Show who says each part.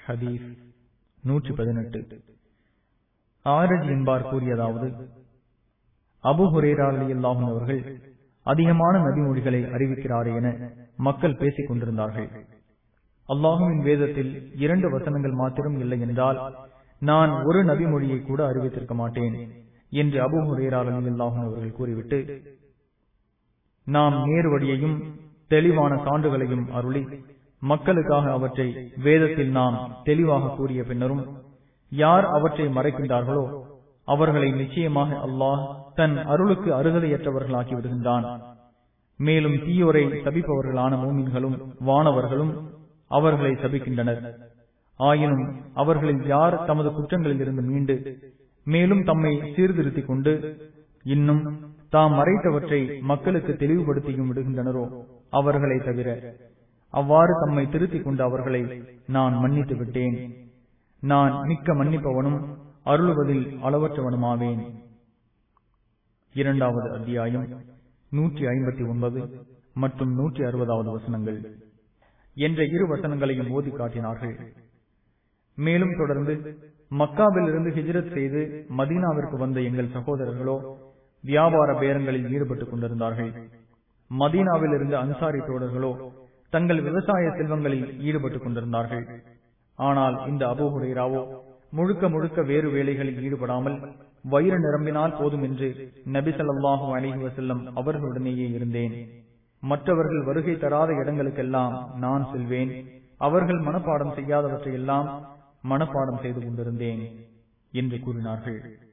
Speaker 1: ஹதீஸ் நூற்றி பதினெட்டு ஆரஜ் என்பார் கூறியதாவது அபு ஹுரேரா அல்லாஹும் அவர்கள் அதிகமான நபிமொழிகளை அறிவிக்கிறார் என மக்கள் பேசிக் கொண்டிருந்தார்கள் அல்லாஹுவின் வேதத்தில் இரண்டு வசனங்கள் மாத்திரம் இல்லை என்றால் நான் ஒரு நபிமொழியை கூட அறிவித்திருக்க மாட்டேன் என்று அபு ஹுரேரா அல்லாஹும் அவர்கள் கூறிவிட்டு நாம் நேரு வழியையும் தெளிவான சான்றுகளையும் அருளி மக்களுக்காக அவற்றை வேதத்தில் நாம் தெளிவாக கூறிய பின்னரும் யார் அவற்றை மறைக்கின்றார்களோ அவர்களை நிச்சயமாக அல்லாஹ் தன் அருளுக்கு அருகதையற்றவர்களாக்கி விடுகின்றான் மேலும் தீயோரை சபிப்பவர்களான மூமின்களும் வானவர்களும் அவர்களை சபிக்கின்றனர் ஆயினும் அவர்களில் யார் தமது குற்றங்களில் இருந்து மீண்டு மேலும் தம்மை சீர்திருத்திக் கொண்டு இன்னும் தாம் மறைத்தவற்றை மக்களுக்கு தெளிவுபடுத்தியும் விடுகின்றனரோ அவர்களை தவிர அவ்வாறு தம்மை திருத்திக் கொண்டு அவர்களை நான் மன்னித்து விட்டேன் நான் மிக்க மன்னிப்பவனும் அருளுவதில் அளவற்றவனுமாவேன் இரண்டாவது அத்தியாயம் நூற்றி ஐம்பத்தி ஒன்பது மற்றும் நூற்றி அறுபதாவது வசனங்கள் என்ற இரு வசனங்களையும் ஓதி காட்டினார்கள் மேலும் தொடர்ந்து மக்காவில் இருந்து ஹிஜ்ரத் செய்து மதீனாவிற்கு வந்த எங்கள் சகோதரர்களோ வியாபார பேரங்களில் ஈடுபட்டுக் கொண்டிருந்தார்கள் மதீனாவில் இருந்து அன்சாரி தோழர்களோ தங்கள் விவசாய செல்வங்களில் ஈடுபட்டுக் கொண்டிருந்தார்கள் ஆனால் இந்த அபோஹுரேராவோ முழுக்க முழுக்க வேறு வேலைகளில் ஈடுபடாமல் வயிறு நிரம்பினால் போதும் என்று நபி சொல்லாஹு அலிஹி வசல்லம் அவர்களுடனேயே இருந்தேன் மற்றவர்கள் வருகை தராத இடங்களுக்கெல்லாம் நான் செல்வேன் அவர்கள் மனப்பாடம் செய்யாதவற்றையெல்லாம் மனப்பாடம் செய்து கொண்டிருந்தேன் என்று கூறினார்கள்